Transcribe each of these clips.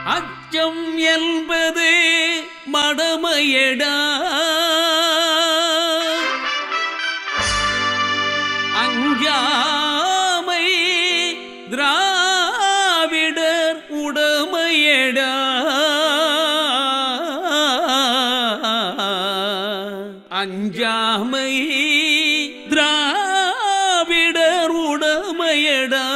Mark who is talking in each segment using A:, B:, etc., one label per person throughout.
A: அச்சம் என்பது மடமையடா அஞ்சாமை திராவிடர் உடமையடா அஞ்சாமை திராவிடர் உடமையடா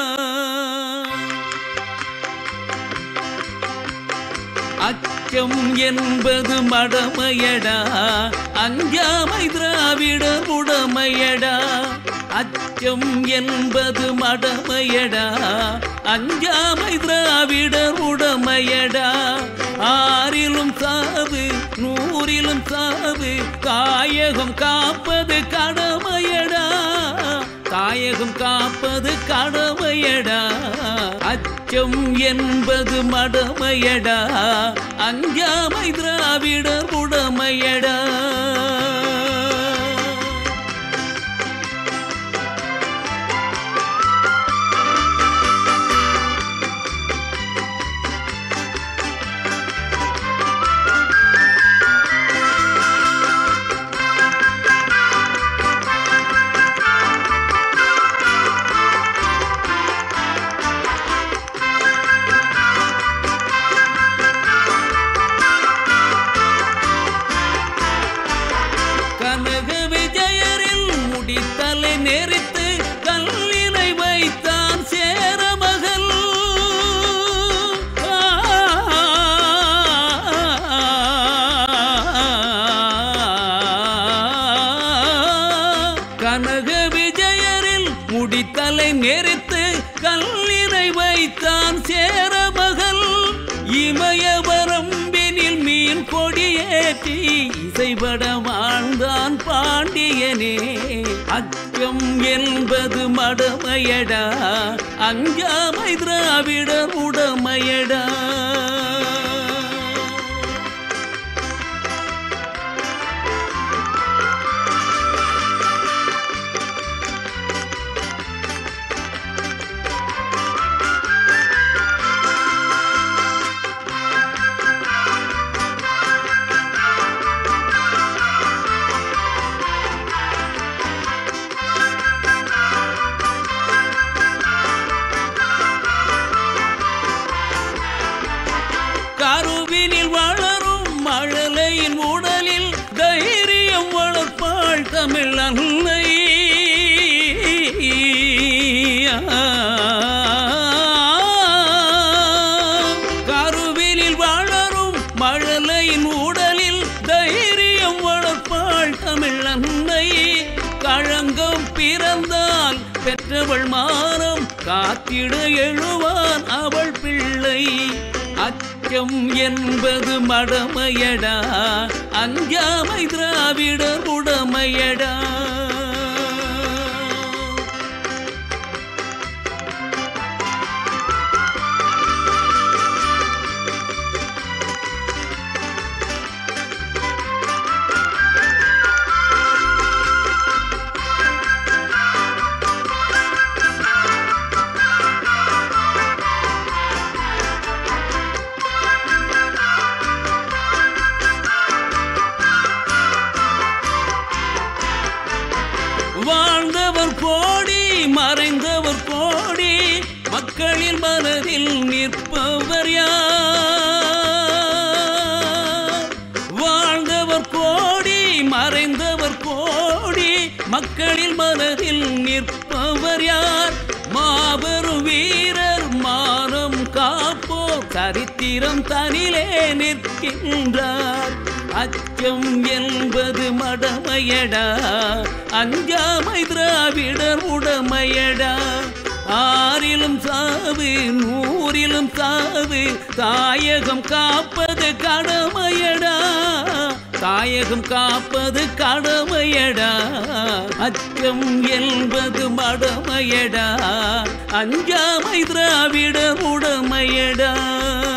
A: அச்சம் என்பது மடமையடா அஞ்சாமை திராவிடர் உடமையடா அச்சம் என்பது மடமையடா அஞ்சாமை திராவிடர் உடமையடா ஆறிலும் சாவு நூறிலும் சாவு காயகம் காப்பது கடமையடா தாயகம் காப்பது கடமையடா அச்சம் என்பது மடமையடா அஞ்சாமை திராவிடர் உடமையடா கனக விஜயரில் முடித்தலை நெறித்து கல்லினை வைத்தான் சேரமகள் கனக விஜயரில் முடித்தலை நெறித்து கல்லினை வைத்தான் சேரமகள் இமயவரம்பினில் மீன் கொடியேற்றி இசைபட வாழ்ந்தான் பாண்டியனே அச்சம் என்பது மடமையடா அஞ்சாமை திராவிடர் உடமையடா கருவினில் வளரும் மழலையின் உடலில் தைரியம் வளர்ப்பாள் தமிழ் அன்னை கருவினில் வளரும் மழலையின் உடலில் தைரியம் வளர்ப்பாள் தமிழ் அன்னை களங்கம் பிறந்தால் பெற்றவள் மானம் காத்திட எழுவான் அவள் பிள்ளை அச்சம் என்பது மடமையடா அஞ்சாமை திராவிடர் உடமையடா வாழ்ந்தவர் கோடி மறைந்தவர் கோடி மக்களின் மனதில் நிற்பவர் யார் வாழ்ந்தவர் கோடி மறைந்தவர் கோடி மக்களின் மனதில் நிற்பவர் யார் மாபெரும் வீரர் மானம் காப்போர் சரித்திரம் தனிலே நிற்கின்றார் அச்சம் என்பது மடமையடா அஞ்சாமை திராவிடர் உடமையடா ஆறிலும் சாவு நூறிலும் சாவு தாயகம் காப்பது கடமையடா தாயகம் காப்பது கடமையடா அச்சம் என்பது மடமையடா அஞ்சாமை திராவிடர் உடமையடா